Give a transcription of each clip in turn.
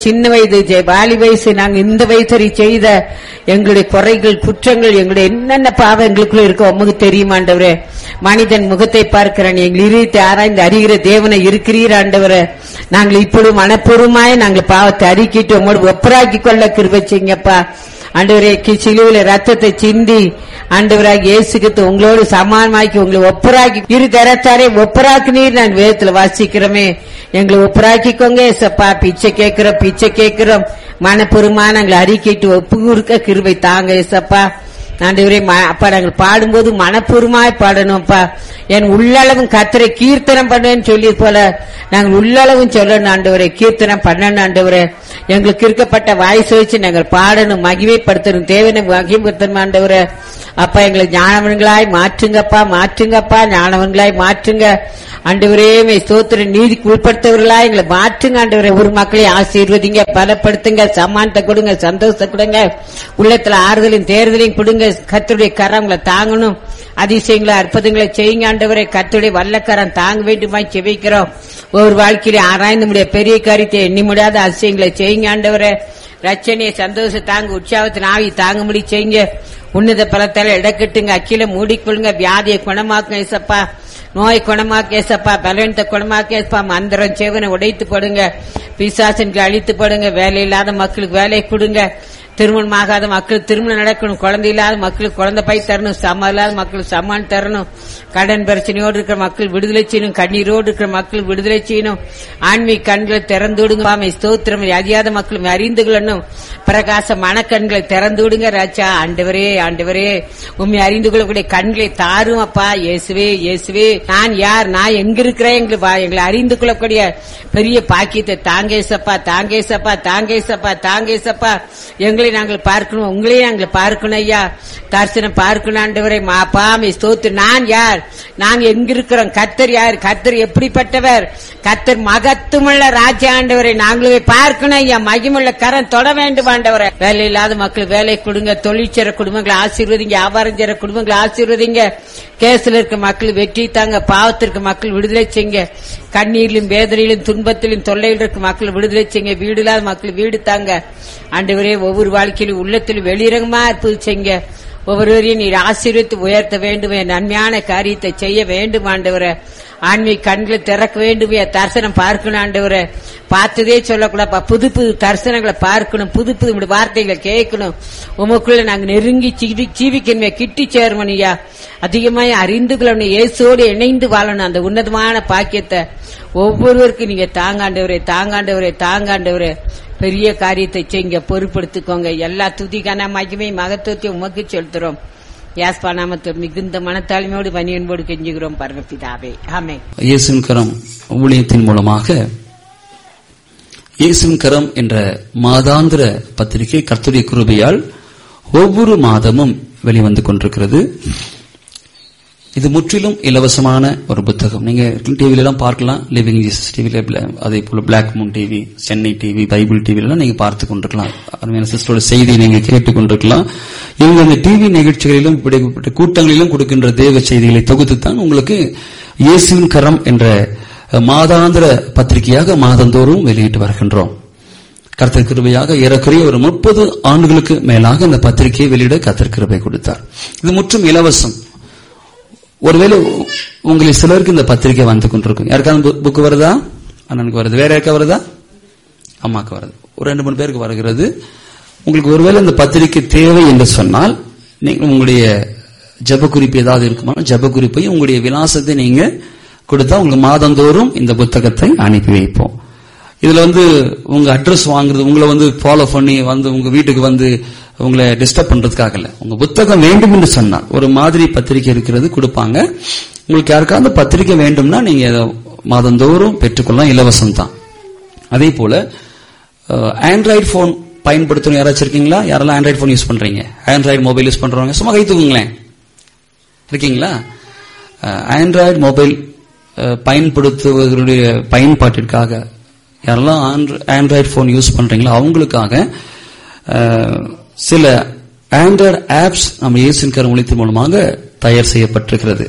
சின்ன வயது ஜெ- வாலி வயசு நாங்க இந்த வயசரி செய்த எங்களுடைய குறைகள் குற்றங்கள் எங்களுடைய என்னென்ன பாவம் எங்களுக்குள்ள இருக்கோ உமக்கு தெரியுமா ஆண்டவரே மனிதன் முகத்தை பார்க்கிறான் எங்கள் இருத்தை ஆராய்ந்து அறிகிற தேவனை இருக்கிறீர் ஆண்டவரே நாங்கள் இப்பொழுது மனப்பூர்வமாய் நாங்கள் பாவத்தை அறிக்கிட்டு உங்களோடு ஒப்பராக்கி கொள்ள கிருபை செய்யுங்கப்பா ஆண்டவரே கி- சிலுவையில ரத்தத்தை சிந்தி ஆண்டவராக இயேசுக்கு உங்களோடு சமானமாக்கி உங்களை ஒப்பராக்கி இரு தரத்தாரே ஒப்பராக்குனீர் நான் வேதத்துல வாசிக்கிறோமே எங்களை ஒப்பராக்கிக்கோங்க ஏசப்பா பிச்சை கேட்கிறோம் பிச்சை கேட்கிறோம் மனப்பெருமா நாங்களை அறிக்கைட்டு ஒப்பு கொடுக்க கிருபை தாங்க ஏசப்பா ஆண்டவரே ம- அப்பா நாங்கள் பாடும்போது மனப்பூர்வமாய் பாடணும்ப்பா என் உள்ளளவும் கத்தரை கீர்த்தனம் பண்ணுன்னு சொல்லி போல நாங்கள் உள்ளளவும் சொல்லணும் ஆண்டவரே கீர்த்தனம் பண்ணணும் ஆண்டவரே எங்களுக்கு இருக்கப்பட்ட வாய்ஸ் வச்சு நாங்கள் பாடணும் மகிமைப்படுத்தணும் தேவனை மகிமைப்படுத்தணும் ஆண்டவரே அப்பா எங்களை ஞானவன்களாய் மாற்றுங்கப்பா மாற்றுங்கப்பா ஞானவன்களாய் மாற்றுங்க ஆண்டவரே மே ஸ்தோத்திர நீதிக்கு உட்படுத்தவர்களா எங்களை மாற்றுங்க ஆண்டவரே ஒரு மக்களை ஆசீர்வதிங்க பலப்படுத்துங்க சம்மானத்தை கொடுங்க சந்தோஷத்தை கொடுங்க உள்ளத்துல ஆறுதலையும் தேர்தலையும் கொடுங்க கத்தருடைய கரங்களை தாங்கணும் அதிசயங்களை அற்புதங்களை செய்யுங்க ஆண்டவரே கத்தருடைய வல்லக்கரம் தாங்க வேண்டுமாய் செபிக்கிறோம் ஒவ்வொரு வாழ்க்கையில ஆராய்ந்து முடிய பெரிய காரியத்தை எண்ணி முடியாத அதிசயங்களை செய்யுங்க ஆண்டவரே ரச்சனையை சந்தோஷம் தாங்க உற்சாகத்தின் ஆவி தாங்க முடி செய்யுங்க உன்னத பலத்தால இடக்கட்டுங்க அக்கில மூடிக்கொள்ளுங்க வியாதியை குணமாக்குங்க ஏசப்பா நோய் குணமாக்க ஏசப்பா பலவீனத்தை குணமாக்க ஏசப்பா மந்திரம் சேவனை உடைத்து போடுங்க பிசாசனுக்கு அழித்து போடுங்க வேலை இல்லாத மக்களுக்கு வேலை கொடுங்க திருமணம் ஆகாத மக்களுக்கு திருமணம் நடக்கணும் குழந்தை இல்லாத மக்களுக்கு குழந்தை பை தரணும் சம இல்லாத மக்களுக்கு சமான் தரணும் கடன் பிரச்சனையோடு இருக்கிற மக்கள் விடுதலை செய்யணும் கண்ணீரோடு இருக்கிற மக்கள் விடுதலை செய்யணும் ஆன்மீக கண்களை திறந்து விடுங்க ஆமை ஸ்தோத்திரம் அறியாத மக்களும் அறிந்து கொள்ளணும் பிரகாச மனக்கண்களை திறந்து விடுங்க ராஜா ஆண்டவரே ஆண்டவரே உண்மை அறிந்து கொள்ளக்கூடிய கண்களை தாரும் அப்பா இயேசுவே இயேசுவே நான் யார் நான் எங்க இருக்கிறேன் எங்களுக்கு வா- எங்களை அறிந்து கொள்ளக்கூடிய பெரிய பாக்கியத்தை தாங்கேசப்பா தாங்கேசப்பா தாங்கேசப்பா தாங்கேசப்பா எங்களை நாங்கள் பார்க்கணும் உங்களையும் நாங்கள் பார்க்கணும் ஐயா தரிசனம் பார்க்கணும் ஆண்டவரை மாப்பா மே ஸ்தோத்து நான் யார் நாங்க எங்க இருக்கிறோம் கத்தர் யார் கத்தர் எப்படிப்பட்டவர் கத்தர் மகத்துவமுள்ள ராஜா ஆண்டவரை நாங்களும் பார்க்கணும் ஐயா மகிமுள்ள கரம் தொட வேண்டும் ஆண்டவரை வேலை இல்லாத மக்கள் வேலை கொடுங்க தொழிற்சர குடும்பங்களை ஆசீர்வதிங்க வியாபாரம் செய்யற குடும்பங்களை ஆசீர்வதிங்க கேஸ்ல இருக்க மக்கள் வெற்றி தாங்க பாவத்திற்கு மக்கள் விடுதலை செய்யுங்க கண்ணீரிலும் வேதனையிலும் துன்பத்திலும் தொல்லையில் இருக்க மக்கள் விடுதலை செய்யுங்க வீடு இல்லாத மக்கள் வீடு தாங்க ஆண்டவரே ஒவ்வொரு வாழ்க்கையிலும் உள்ளத்திலும் வெளிரங்கமா இருப்பது செய்யுங்க ஒவ்வொருவரையும் நீர் ஆசீர்வித்து உயர்த்த வேண்டும் என் நன்மையான காரியத்தை செய்ய வேண்டும் ஆண்டவரே ஆன்மீக கண்களை திறக்க வேண்டும் என் தரிசனம் பார்க்கணும் ஆண்டவரே பார்த்ததே சொல்லக்கூடாப்பா புது புது தரிசனங்களை பார்க்கணும் புது புது உம்முடைய வார்த்தைகளை கேட்கணும் உமக்குள்ள நாங்க நெருங்கி ஜீவி ஜீவிக்கணுமே கிட்டி சேரணும் ஐயா அதிகமாய் அறிந்து கொள்ளணும் இயேசோடு இணைந்து வாழணும் அந்த உன்னதமான பாக்கியத்தை ஒவ்வொருவருக்கும் நீங்க தாங்காண்டவரே தாங்காண்டவரே தாங்காண்டவரே பெரிய காரியத்தை செய்யுங்க பொறுப்படுத்திக்கோங்க எல்லா துதிக்கான மகிமை மகத்துவத்தையும் உமக்கு செலுத்துறோம் யாஸ்பா நாமத்தை மிகுந்த மனத்தாழ்மையோடு பணியன்போடு கெஞ்சுகிறோம் பரமபிதாவே ஆமே இயேசுவின் கரம் ஊழியத்தின் மூலமாக இயேசுவின் கரம் என்ற மாதாந்திர பத்திரிகை கர்த்தருடைய கிருபையால் ஒவ்வொரு மாதமும் வெளிவந்து கொண்டிருக்கிறது இது முற்றிலும் இலவசமான ஒரு புத்தகம் நீங்க டிவில எல்லாம் பார்க்கலாம் லிவிங் ஜீசஸ் டிவில அதே போல black moon TV Chennai TV Bible TV எல்லாம் நீங்க பார்த்து கொண்டிருக்கலாம் அருமையான சிஸ்டரோட செய்தியை நீங்க கேட்டுக் கொண்டிருக்கலாம் இவங்க இந்த டிவி நிகழ்ச்சிகளிலும் இப்படிப்பட்ட கூட்டங்களிலும் கொடுக்கின்ற தேவ செய்திகளை தொகுத்து தான் உங்களுக்கு இயேசுவின் கரம் என்ற மாதாந்திர பத்திரிகையாக மாதந்தோறும் வெளியிட்டு வருகின்றோம் கர்த்தர் கிருபையாக ஏறக்குறைய ஒரு முப்பது ஆண்டுகளுக்கு மேலாக இந்த பத்திரிகையை வெளியிட கர்த்தர் கிருபை கொடுத்தார் இது முற்றும் இலவசம் ஒருவேளை உ- உங்களில் சிலருக்கு இந்த பத்திரிகை வந்து கொண்டிருக்கும் யாருக்காவது புக் வருதா அண்ணனுக்கு வருது வேற யாருக்கா வருதா அம்மாக்கு வருது ஒரு ரெண்டு மூணு பேருக்கு வருகிறது உங்களுக்கு ஒருவேளை இந்த பத்திரிகை தேவை என்று சொன்னால் நீங்க உங்களுடைய ஜெப குறிப்பு ஏதாவது இருக்குமா ஜெப குறிப்பையும் உங்களுடைய விலாசத்தை நீங்க கொடுத்தா உங்களுக்கு மாதந்தோறும் இந்த புத்தகத்தை அனுப்பி வைப்போம் இதுல வந்து உங்க அட்ரஸ் வாங்குறது உங்களை வந்து ஃபாலோ பண்ணி வந்து உங்க வீட்டுக்கு வந்து உங்களை டிஸ்டர்ப் பண்றதுக்காக இல்ல உங்க புத்தகம் வேண்டும் என்று சொன்னால் ஒரு மாதிரி பத்திரிக்கை இருக்கிறது கொடுப்பாங்க உங்களுக்கு யாருக்காவது பத்திரிக்கை வேண்டும்னா நீங்க அதை மாதந்தோறும் பெற்றுக்கொள்ளலாம் இலவசம் தான் அதே போல ஆண்ட்ராய்டு போன் பயன்படுத்தணும் யாராச்சும் இருக்கீங்களா யாரெல்லாம் ஆண்ட்ராய்டு போன் யூஸ் பண்றீங்க ஆண்ட்ராய்டு மொபைல் யூஸ் பண்றவங்க சும்மா கை தூக்குங்களேன் இருக்கீங்களா ஆண்ட்ராய்டு மொபைல் பயன்படுத்துவதனுடைய பயன்பாட்டிற்காக யாரெல்லாம் ஆண்ட்ராய்டு போன் யூஸ் பண்றீங்களோ அவங்களுக்காக அஹ், சில ஆண்ட்ராய்டு ஆப்ஸ் நம்ம இயேசுவின் கரம் ஒளித்தின் மூலமாக தயார் செய்யப்பட்டிருக்கிறது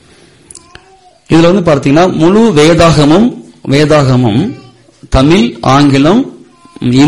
இதுல வந்து பார்த்தீங்கன்னா முழு வேதாகமும் வேதாகமும் தமிழ் ஆங்கிலம்